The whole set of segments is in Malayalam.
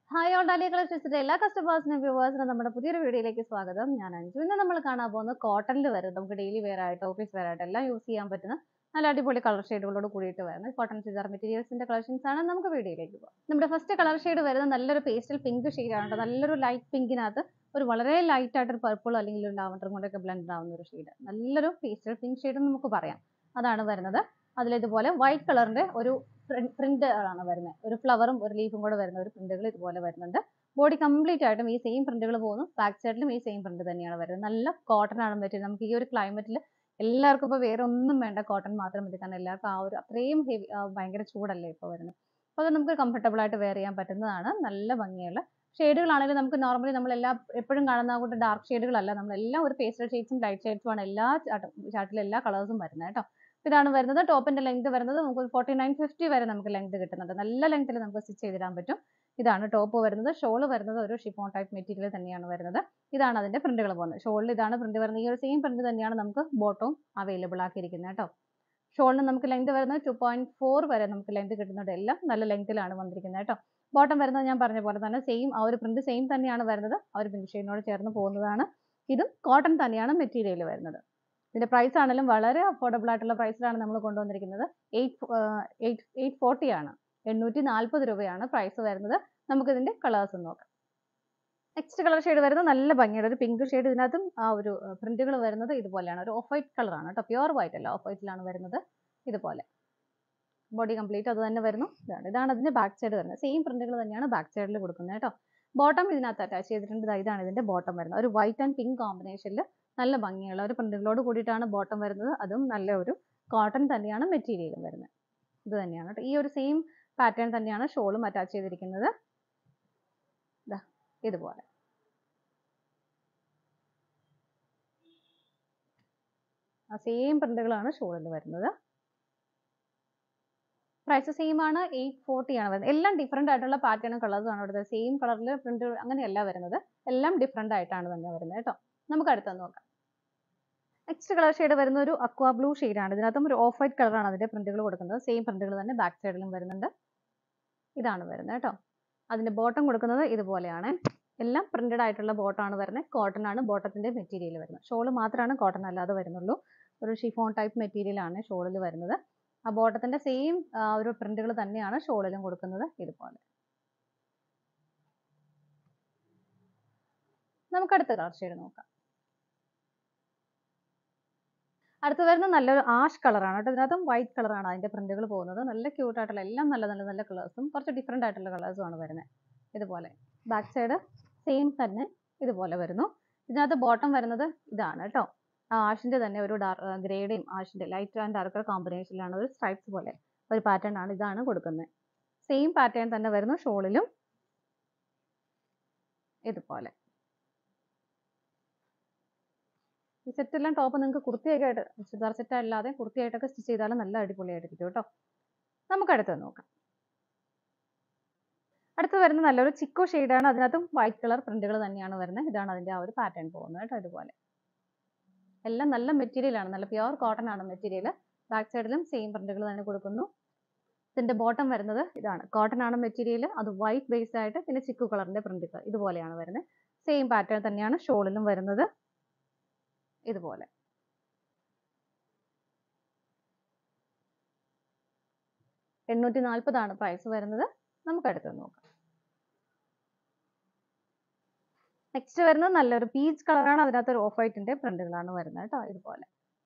ഹായ് ഓൾ ഡാലിയ കളക്ഷൻസിന്റെ എല്ലാ കസ്റ്റമേഴ്സിനും വ്യൂവേഴ്സിനും നമ്മുടെ പുതിയൊരു വീഡിയോയിലേക്ക് സ്വാഗതം ഞാൻ അഞ്ജു ഇന്ന് നമ്മൾ കാണാൻ പോകുന്നത് കോട്ടണിൽ വരും നമുക്ക് ഡെയിലി വെയർ ആയിട്ട് ഓഫീസ് വെയർ ആയിട്ട് എല്ലാം യൂസ് ചെയ്യാൻ പറ്റുന്ന നല്ല അടിപൊളി കളർ ഷെയ്ഡുകളോട് കൂടിയിട്ട് വരുന്ന കോട്ടൺ സിജാർ മെറ്റീരിയൽസിന്റെ കളക്ഷൻസ് ആണ് നമുക്ക് വീഡിയോയിലേക്ക് പോകാം നമ്മുടെ ഫസ്റ്റ് കളർ ഷെയ്ഡ് വരുന്നത് നല്ലൊരു പേസ്റ്റൽ പിങ്ക് ഷെയ്ഡാണ് കേട്ടോ നല്ലൊരു ലൈറ്റ് പിങ്കിനകത്ത് ഒരു വളരെ ലൈറ്റ് ആയിട്ടൊരു പർപ്പിൾ അല്ലെങ്കിൽ ഒരു ലാവണ്ടറും കൊണ്ടൊക്കെ ബ്ലെൻഡ് ആവുന്ന ഒരു ഷെയ്ഡ് നല്ലൊരു പേസ്റ്റൽ പിങ്ക് ഷെയ്ഡ് നമുക്ക് പറയാം അതാണ് വരുന്നത് അതിലിതുപോലെ വൈറ്റ് കളറിന്റെ ഒരു പ്രിന്റ് ആണ് വരുന്നത് ഒരു ഫ്ലവറും ഒരു ലീഫും കൂടെ വരുന്ന ഒരു പ്രിന്റുകൾ ഇതുപോലെ വരുന്നുണ്ട് ബോഡി കംപ്ലീറ്റ് ആയിട്ടും ഈ സെയിം പ്രിന്റുകൾ പോകുന്നു ബാക്ക് സൈഡിലും ഈ സെയിം പ്രിന്റ് തന്നെയാണ് വരുന്നത് നല്ല കോട്ടൺ ആണ് പറ്റുന്നത് നമുക്ക് ഈ ഒരു ക്ലൈമറ്റിൽ എല്ലാവർക്കും ഇപ്പോൾ വേറെ ഒന്നും വേണ്ട കോട്ടൺ മാത്രം മതി കാരണം എല്ലാവർക്കും ആ ഒരു അത്രയും ഹെവി ഭയങ്കര ചൂടല്ലേ ഇപ്പോൾ വരുന്നത് അപ്പോൾ അത് നമുക്ക് കംഫർട്ടബിൾ ആയിട്ട് വെയർ ചെയ്യാൻ പറ്റുന്നതാണ് നല്ല ഭംഗിയുള്ള ഷെയ്ഡുകളാണെങ്കിലും നമുക്ക് നോർമലി നമ്മൾ എല്ലാ എപ്പോഴും കാണുന്ന കൂട്ട് ഡാർക്ക് ഷെയ്ഡുകളല്ല നമ്മളെല്ലാം ഒരു പേസ്റ്റൽ ഷെയ്ഡ്സും ലൈറ്റ് ഷെയ്ഡ്സും ആണ് എല്ലാ ചാർട്ടിലും എല്ലാ കളേഴ്സും വരുന്നത് കേട്ടോ ഇതാണ് വരുന്നത് ടോപ്പിന്റെ ലെങ്ത് വരുന്നത് നമുക്ക് ഫോർട്ടി നയൻ ഫിഫ്റ്റി വരെ നമുക്ക് ലെങ്ത് കിട്ടുന്നുണ്ട് നല്ല ലെങ്ത്തിൽ നമുക്ക് സ്റ്റിച്ച് ചെയ്തിടാൻ പറ്റും ഇതാണ് ടോപ്പ് വരുന്നത് ഷോൾ വരുന്നത് ഒരു ഷിഫോൺ ടൈപ്പ് മെറ്റീരിയൽ തന്നെയാണ് വരുന്നത് ഇതാണ് അതിന്റെ പ്രിന്റുകൾ പോകുന്നത് ഷോളിൽ ഇതാണ് പ്രിന്റ് വരുന്നത് ഈ ഒരു സെയിം പ്രിന്റ് തന്നെയാണ് നമുക്ക് ബോട്ടവും അവൈലബിൾ ആക്കിയിരിക്കുന്നത് കേട്ടോ ഷോളിന് നമുക്ക് ലെങ്ത് വരുന്നത് ടു പോയിന്റ് ഫോർ വരെ നമുക്ക് ലെങ്ത് കിട്ടുന്നുണ്ട് എല്ലാം നല്ല ലെങ്ത്തിലാണ് വന്നിരിക്കുന്നത് കേട്ടോ ബോട്ടം വരുന്നത് ഞാൻ പറഞ്ഞ പോലെ തന്നെ സെയിം ആ ഒരു പ്രിന്റ് സെയിം തന്നെയാണ് വരുന്നത് ആ ഒരു പ്രിന്റ് ഷെയ്ഡിനോട് ചേർന്ന് പോകുന്നതാണ് ഇതും കോട്ടൺ തന്നെയാണ് മെറ്റീരിയൽ വരുന്നത് ഇതിന്റെ പ്രൈസ് ആണെങ്കിലും വളരെ അഫോർഡബിൾ ആയിട്ടുള്ള പ്രൈസിലാണ് നമ്മൾ കൊണ്ടുവന്നിരിക്കുന്നത് എയ്റ്റ് എയ്റ്റ് എയ്റ്റ് ഫോർട്ടി ആണ് എണ്ണൂറ്റി നാൽപ്പത് രൂപയാണ് പ്രൈസ് വരുന്നത് നമുക്ക് ഇതിന്റെ കളേഴ്സ് നോക്കാം നെക്സ്റ്റ് കളർ ഷെയ്ഡ് വരുന്നത് നല്ല ഭംഗിയുടെ ഒരു പിങ്ക് ഷെയ്ഡ് ഇതിനകത്തും ആ ഒരു പ്രിന്റുകൾ വരുന്നത് ഇതുപോലെയാണ് ഒരു ഓഫ് വൈറ്റ് കളറാണ് കേട്ടോ പ്യുവർ വൈറ്റ് അല്ല ഓഫ് വൈറ്റിലാണ് വരുന്നത് ഇതുപോലെ ബോഡി കംപ്ലീറ്റ് അത് തന്നെ വരുന്നു ഇതാണ് ഇതാണ് അതിന്റെ ബാക്ക് സൈഡ് വരുന്നത് സെയിം പ്രിന്റുകൾ തന്നെയാണ് ബാക്ക് സൈഡിൽ കൊടുക്കുന്നത് കേട്ടോ ബോട്ടം ഇതിനകത്ത് അറ്റാച്ച് ചെയ്തിട്ടുണ്ട് ദാ ഇതാണ് ഇതിന്റെ ബോട്ടം വരുന്നത് ഒരു വൈറ്റ് ആൻഡ് പിങ്ക് കോമ്പിനേഷനിൽ നല്ല ഭംഗിയുള്ള ഒരു പ്രിന്റുകളോട് കൂടിയിട്ടാണ് ബോട്ടം വരുന്നത് അതും നല്ല ഒരു കോട്ടൺ തന്നെയാണ് മെറ്റീരിയലും വരുന്നത് ഇത് തന്നെയാണ് കേട്ടോ ഈ ഒരു സെയിം പാറ്റേൺ തന്നെയാണ് ഷോളും അറ്റാച്ച് ചെയ്തിരിക്കുന്നത് ഇതാ ഇതുപോലെ ആ സെയിം പ്രിന്റുകളാണ് ഷോളിൽ വരുന്നത് പ്രൈസ് സെയിം ആണ് എയ്റ്റ് ഫോർട്ടി ആണ് വരുന്നത് എല്ലാം ഡിഫറെൻ്റ് ആയിട്ടുള്ള പാറ്റേണും കളേഴ്സും ആണ് വരുന്നത് സെയിം കളറിൽ പ്രിന്റ് അങ്ങനെയല്ല വരുന്നത് എല്ലാം ഡിഫറെൻ്റ് ആയിട്ടാണ് തന്നെ വരുന്നത് കേട്ടോ നമുക്ക് അടുത്തൊന്ന് നോക്കാം നെക്സ്റ്റ് കളർ ഷെയ്ഡ് വരുന്ന ഒരു അക്വാ ബ്ലൂ ആണ് ഇതിനകത്തും ഒരു ഓഫ് വൈറ്റ് കളറാണ് അതിന്റെ പ്രിന്റുകൾ കൊടുക്കുന്നത് സെയിം പ്രിന്റുകൾ തന്നെ ബാക്ക് സൈഡിലും വരുന്നുണ്ട് ഇതാണ് വരുന്നത് കേട്ടോ അതിന്റെ ബോട്ടം കൊടുക്കുന്നത് ഇതുപോലെയാണ് എല്ലാം പ്രിന്റഡ് ആയിട്ടുള്ള ബോട്ടം ആണ് വരുന്നത് കോട്ടൺ ആണ് ബോട്ടത്തിന്റെ മെറ്റീരിയൽ വരുന്നത് ഷോള് മാത്രമാണ് കോട്ടൺ അല്ലാതെ വരുന്നുള്ളൂ ഒരു ഷിഫോൺ ടൈപ്പ് മെറ്റീരിയൽ ആണ് ഷോളിൽ വരുന്നത് ആ ബോട്ടത്തിന്റെ സെയിം ഒരു പ്രിന്റുകൾ തന്നെയാണ് ഷോളിലും കൊടുക്കുന്നത് ഇതുപോലെ നമുക്ക് അടുത്ത കളർ ഷെയ്ഡ് നോക്കാം അടുത്ത് വരുന്ന നല്ലൊരു ആഷ് കളറാണ് കേട്ടോ ഇതിനകത്തും വൈറ്റ് കളറാണ് അതിന്റെ പ്രിന്റുകൾ പോകുന്നത് നല്ല ക്യൂട്ട് ആയിട്ടുള്ള എല്ലാം നല്ല നല്ല നല്ല കളേഴ്സും കുറച്ച് ഡിഫറെൻ്റ് ആയിട്ടുള്ള കളേഴ്സും ആണ് വരുന്നത് ഇതുപോലെ ബാക്ക് സൈഡ് സെയിം തന്നെ ഇതുപോലെ വരുന്നു ഇതിനകത്ത് ബോട്ടം വരുന്നത് ഇതാണ് കേട്ടോ ആ ആഷിന്റെ തന്നെ ഒരു ഡാർക്ക് ഗ്രേഡയും ആഷിന്റെ ലൈറ്റ് ആൻഡ് ഡാർക്കർ കോമ്പിനേഷനിലാണ് ഒരു സ്ട്രൈപ്സ് പോലെ ഒരു പാറ്റേൺ ആണ് ഇതാണ് കൊടുക്കുന്നത് സെയിം പാറ്റേൺ തന്നെ വരുന്നു ഷോളിലും ഇതുപോലെ ഈ സെറ്റ് എല്ലാം ടോപ്പ് നിങ്ങൾക്ക് കുർത്തിയൊക്കെ ആയിട്ട് ചുരിദാർ സെറ്റ് അല്ലാതെ കുർത്തിയായിട്ടൊക്കെ സ്റ്റിച്ച് ചെയ്താലും നല്ല അടിപൊളിയായിട്ടിരിക്കും കേട്ടോ നമുക്ക് അടുത്തത് നോക്കാം അടുത്ത് വരുന്ന നല്ലൊരു ചിക്കോ ആണ് അതിനകത്തും വൈറ്റ് കളർ പ്രിന്റുകൾ തന്നെയാണ് വരുന്നത് ഇതാണ് അതിന്റെ ആ ഒരു പാറ്റേൺ പോകുന്നത് കേട്ടോ ഇതുപോലെ എല്ലാം നല്ല മെറ്റീരിയൽ ആണ് നല്ല പ്യുവർ കോട്ടൺ ആണ് മെറ്റീരിയൽ ബാക്ക് സൈഡിലും സെയിം പ്രിന്റുകൾ തന്നെ കൊടുക്കുന്നു ഇതിന്റെ ബോട്ടം വരുന്നത് ഇതാണ് കോട്ടൺ ആണ് മെറ്റീരിയൽ അത് വൈറ്റ് ബേസ്ഡ് ആയിട്ട് പിന്നെ ചിക്കു കളറിന്റെ പ്രിന്റുകൾ ഇതുപോലെയാണ് വരുന്നത് സെയിം പാറ്റേൺ തന്നെയാണ് ഷോളിലും വരുന്നത് ഇതുപോലെ എണ്ണൂറ്റി നാൽപ്പതാണ് പ്രൈസ് വരുന്നത് നമുക്ക് അടുത്ത് നോക്കാം നെക്സ്റ്റ് വരുന്നത് നല്ലൊരു പീച്ച് കളറാണ് അതിനകത്ത് ഒരു ഓഫ് വൈറ്റിന്റെ പ്രിന്റുകളാണ് വരുന്നത് കേട്ടോ ഇതുപോലെ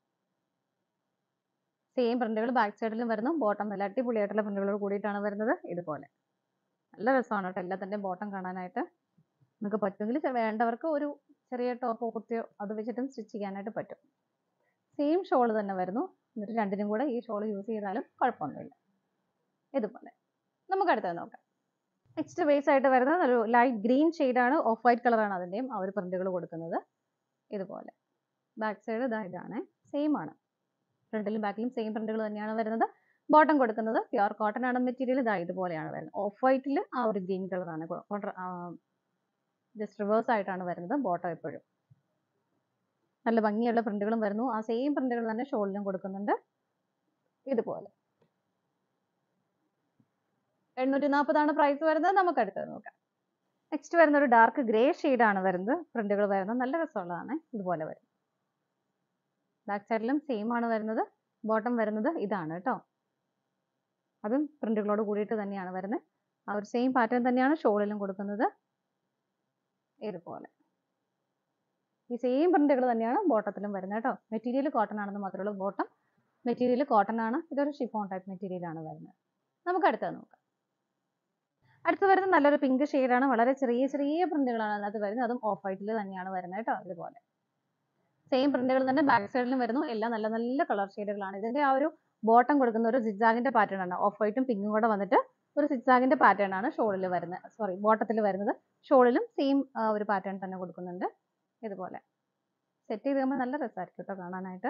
സെയിം പ്രിന്റുകൾ ബാക്ക് സൈഡിലും വരുന്നു ബോട്ടം നല്ല അടിപൊളിയായിട്ടുള്ള പ്രിന്റുകളോട് കൂടിയിട്ടാണ് വരുന്നത് ഇതുപോലെ നല്ല രസമാണ് കേട്ടോ എല്ലാത്തിൻ്റെയും ബോട്ടം കാണാനായിട്ട് നമുക്ക് പറ്റുമെങ്കിൽ വേണ്ടവർക്ക് ഒരു ചെറിയ ടോപ്പോ കുർത്തിയോ അത് വെച്ചിട്ടും സ്റ്റിച്ച് ചെയ്യാനായിട്ട് പറ്റും സെയിം ഷോൾ തന്നെ വരുന്നു എന്നിട്ട് രണ്ടിനും കൂടെ ഈ ഷോൾ യൂസ് ചെയ്താലും കുഴപ്പമൊന്നുമില്ല ഇതുപോലെ നമുക്ക് അടുത്തത് നോക്കാം നെക്സ്റ്റ് ബേസ് ആയിട്ട് വരുന്നത് ഒരു ലൈറ്റ് ഗ്രീൻ ആണ് ഓഫ് വൈറ്റ് കളറാണ് അതിൻ്റെയും ആ ഒരു പ്രിന്റുകൾ കൊടുക്കുന്നത് ഇതുപോലെ ബാക്ക് സൈഡ് ഇതാ ഇതാണ് സെയിം ആണ് ഫ്രണ്ടിലും ബാക്കിലും സെയിം പ്രിന്റുകൾ തന്നെയാണ് വരുന്നത് ബോട്ടം കൊടുക്കുന്നത് പ്യുവർ കോട്ടൺ ആണ് മെറ്റീരിയൽ ഇതാ ഇതുപോലെയാണ് വരുന്നത് ഓഫ് വൈറ്റിൽ ആ ഒരു ഗ്രീൻ കളറാണ് ജസ്റ്റ് റിവേഴ്സ് ആയിട്ടാണ് വരുന്നത് ബോട്ടം എപ്പോഴും നല്ല ഭംഗിയുള്ള പ്രിന്റുകളും വരുന്നു ആ സെയിം പ്രിന്റുകൾ തന്നെ ഷോളിലും കൊടുക്കുന്നുണ്ട് ഇതുപോലെ എണ്ണൂറ്റി നാൽപ്പതാണ് പ്രൈസ് വരുന്നത് നമുക്ക് അടുത്തത് നോക്കാം നെക്സ്റ്റ് വരുന്ന ഒരു ഡാർക്ക് ഗ്രേ ആണ് വരുന്നത് പ്രിന്റുകൾ വരുന്നത് നല്ല രസമുള്ളതാണ് ഇതുപോലെ വരും ബാക്ക് സൈഡിലും സെയിം ആണ് വരുന്നത് ബോട്ടം വരുന്നത് ഇതാണ് കേട്ടോ അതും പ്രിന്റുകളോട് കൂടിയിട്ട് തന്നെയാണ് വരുന്നത് ആ ഒരു സെയിം പാറ്റേൺ തന്നെയാണ് ഷോളിലും കൊടുക്കുന്നത് ഇതുപോലെ ഈ സെയിം പ്രിന്റുകൾ തന്നെയാണ് ബോട്ടത്തിലും വരുന്നത് കേട്ടോ മെറ്റീരിയൽ കോട്ടൺ ആണെന്ന് മാത്രമേ ഉള്ളൂ ബോട്ടം മെറ്റീരിയൽ കോട്ടൺ ആണ് ഇതൊരു ഷിഫോൺ ടൈപ്പ് മെറ്റീരിയൽ ആണ് വരുന്നത് നമുക്ക് അടുത്തത് നോക്കാം അടുത്ത് വരുന്നത് നല്ലൊരു പിങ്ക് ആണ് വളരെ ചെറിയ ചെറിയ പ്രിന്റുകളാണ് അതിനകത്ത് വരുന്നത് അതും ഓഫ് വൈറ്റിൽ തന്നെയാണ് വരുന്നത് കേട്ടോ ഇതുപോലെ സെയിം പ്രിന്റുകൾ തന്നെ ബാക്ക് സൈഡിലും വരുന്നു എല്ലാം നല്ല നല്ല കളർ ഷെയ്ഡുകളാണ് ഇതിന്റെ ആ ഒരു ബോട്ടം കൊടുക്കുന്ന ഒരു സിജാഗിന്റെ പാറ്റേൺ ആണ് ഓഫ് വൈറ്റും പിങ്കും കൂടെ വന്നിട്ട് ഒരു സിജാഗിന്റെ പാറ്റേൺ ആണ് ഷോളിൽ വരുന്നത് സോറി ബോട്ടത്തിൽ വരുന്നത് ഷോളിലും സെയിം ഒരു പാറ്റേൺ തന്നെ കൊടുക്കുന്നുണ്ട് ഇതുപോലെ സെറ്റ് ചെയ്ത് കഴിയുമ്പോൾ നല്ല രസമായിരിക്കും കേട്ടോ കാണാനായിട്ട്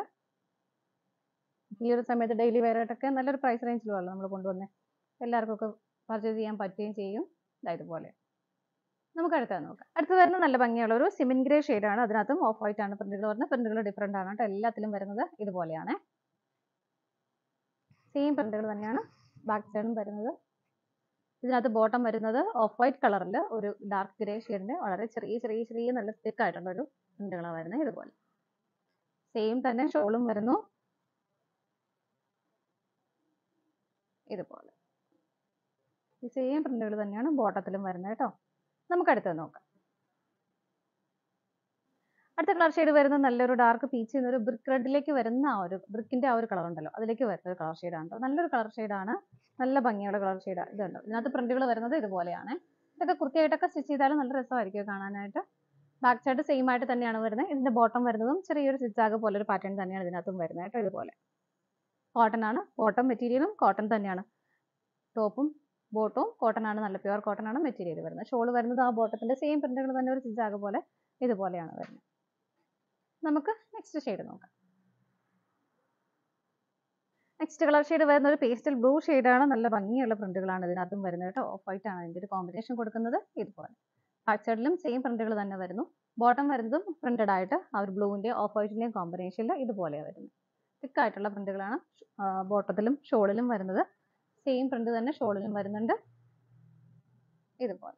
ഈ ഒരു സമയത്ത് ഡെയിലി വെയർ ആയിട്ടൊക്കെ നല്ലൊരു പ്രൈസ് റേഞ്ചിലുമല്ലോ നമ്മൾ കൊണ്ടുവന്നേ എല്ലാവർക്കും ഒക്കെ പർച്ചേസ് ചെയ്യാൻ പറ്റുകയും ചെയ്യും ദാ ഇതുപോലെ നമുക്ക് അടുത്തത് നോക്കാം അടുത്ത് വരുന്ന നല്ല ഭംഗിയുള്ള ഒരു സിമെന്റ് ഗ്രേ ആണ് അതിനകത്തും ഓഫ് വൈറ്റ് ആണ് പ്രിന്റുകൾ വരുന്നത് പ്രിന്റുകൾ ഡിഫറെന്റ് ആണ് കേട്ടോ എല്ലാത്തിലും വരുന്നത് ഇതുപോലെയാണ് സെയിം പ്രിന്റുകൾ തന്നെയാണ് ബാക്ക് സൈഡും വരുന്നത് ഇതിനകത്ത് ബോട്ടം വരുന്നത് ഓഫ് വൈറ്റ് കളറിൽ ഒരു ഡാർക്ക് ഗ്രേ ഷെയ്ഡിന്റെ വളരെ ചെറിയ ചെറിയ ചെറിയ നല്ല തിക്ക് ആയിട്ടുള്ള ഒരു പ്രിന്റുകളാണ് വരുന്നത് ഇതുപോലെ സെയിം തന്നെ ഷോളും വരുന്നു ഇതുപോലെ ഈ സെയിം പ്രിന്റുകൾ തന്നെയാണ് ബോട്ടത്തിലും വരുന്നത് കേട്ടോ നമുക്ക് അടുത്തത് നോക്കാം അടുത്ത കളർ ഷെയ്ഡ് വരുന്നത് നല്ലൊരു ഡാർക്ക് പീച്ച് ഒരു ബ്രിക്ക് റെഡിലേക്ക് വരുന്ന ആ ഒരു ബ്രിക്കിന്റെ ആ ഒരു കളർ ഉണ്ടല്ലോ അതിലേക്ക് വരുന്ന ഒരു കളർ ഷെയ്ഡാണ് കേട്ടോ നല്ലൊരു കളർ ഷെയ്ഡാണ് നല്ല ഭംഗിയുള്ള കളർ ഷെയ്ഡാണ് ഇതുണ്ട് ഇതിനകത്ത് പ്രിന്റുകൾ വരുന്നത് ഇതുപോലെയാണ് ഇതൊക്കെ കൃത്യമായിട്ടൊക്കെ സ്റ്റിച്ച് ചെയ്താലും നല്ല രസമായിരിക്കും കാണാനായിട്ട് ബാക്ക് സൈഡ് സെയിം ആയിട്ട് തന്നെയാണ് വരുന്നത് ഇതിന്റെ ബോട്ടം വരുന്നതും ചെറിയൊരു സ്റ്റിച്ചാഗ് പോലെ ഒരു പാറ്റേൺ തന്നെയാണ് ഇതിനകത്തും വരുന്നത് കേട്ടോ ഇതുപോലെ കോട്ടൺ ആണ് ബോട്ടം മെറ്റീരിയലും കോട്ടൺ തന്നെയാണ് ടോപ്പും ബോട്ടവും കോട്ടൺ ആണ് നല്ല പ്യുവർ കോട്ടൺ ആണ് മെറ്റീരിയൽ വരുന്നത് ഷോൾ വരുന്നത് ആ ബോട്ടത്തിന്റെ സെയിം പ്രിന്റുകൾ തന്നെ ഒരു സ്റ്റിച്ചാഗ് പോലെ ഇതുപോലെയാണ് വരുന്നത് നമുക്ക് നെക്സ്റ്റ് ഷെയ്ഡ് നോക്കാം നെക്സ്റ്റ് കളർ ഷെയ്ഡ് വരുന്ന ഒരു പേസ്റ്റൽ ബ്ലൂ ആണ് നല്ല ഭംഗിയുള്ള പ്രിന്റുകളാണ് ഇതിനകത്തും വരുന്നത് കേട്ടോ ഓഫ് വൈറ്റ് ആണ് ഇതിന്റെ ഒരു കോമ്പിനേഷൻ കൊടുക്കുന്നത് ഇതുപോലെ ബാക്ക് സൈഡിലും സെയിം പ്രിന്റുകൾ തന്നെ വരുന്നു ബോട്ടം വരുന്നതും പ്രിന്റഡ് ആയിട്ട് ആ ഒരു ബ്ലൂവിന്റെ ഓഫ് വൈറ്റിന്റെയും കോമ്പിനേഷനിൽ ഇതുപോലെയാണ് വരുന്നത് തിക്ക് ആയിട്ടുള്ള പ്രിന്റുകളാണ് ബോട്ടത്തിലും ഷോളിലും വരുന്നത് സെയിം പ്രിന്റ് തന്നെ ഷോളിലും വരുന്നുണ്ട് ഇതുപോലെ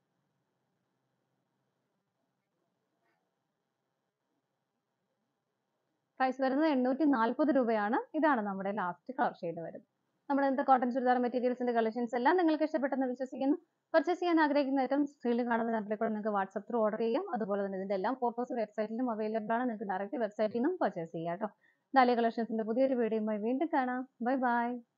പ്രൈസ് വരുന്നത് എണ്ണൂറ്റി നാൽപ്പത് രൂപയാണ് ഇതാണ് നമ്മുടെ ലാസ്റ്റ് കളർ ഷെയ്ഡ് വരുന്നത് നമ്മുടെ ഇന്നത്തെ കോട്ടൺ ചുരിദാർ മെറ്റീരിയൽസിന്റെ കളക്ഷൻസ് എല്ലാം നിങ്ങൾക്ക് ഇഷ്ടപ്പെട്ടെന്ന് വിശ്വസിക്കുന്നു പർച്ചേസ് ചെയ്യാൻ ആഗ്രഹിക്കുന്ന ഏറ്റവും സ്ക്രീനിൽ കാണുന്ന നമ്പറിൽ നിങ്ങൾക്ക് വാട്സപ്പ് ത്രൂ ഓർഡർ ചെയ്യാം അതുപോലെ തന്നെ ഇതിന്റെ എല്ലാ ഫോട്ടോസ് വെബ്സൈറ്റിലും അവൈലബിൾ ആണ് നിങ്ങൾക്ക് ഡയറക്റ്റ് വെബ്സൈറ്റിൽ നിന്നും പർച്ചേസ് ചെയ്യാം കേട്ടോ ഡാലിയ കളക്ഷൻസിന്റെ പുതിയൊരു വീഡിയോയുമായി വീണ്ടും കാണാം ബൈ ബൈ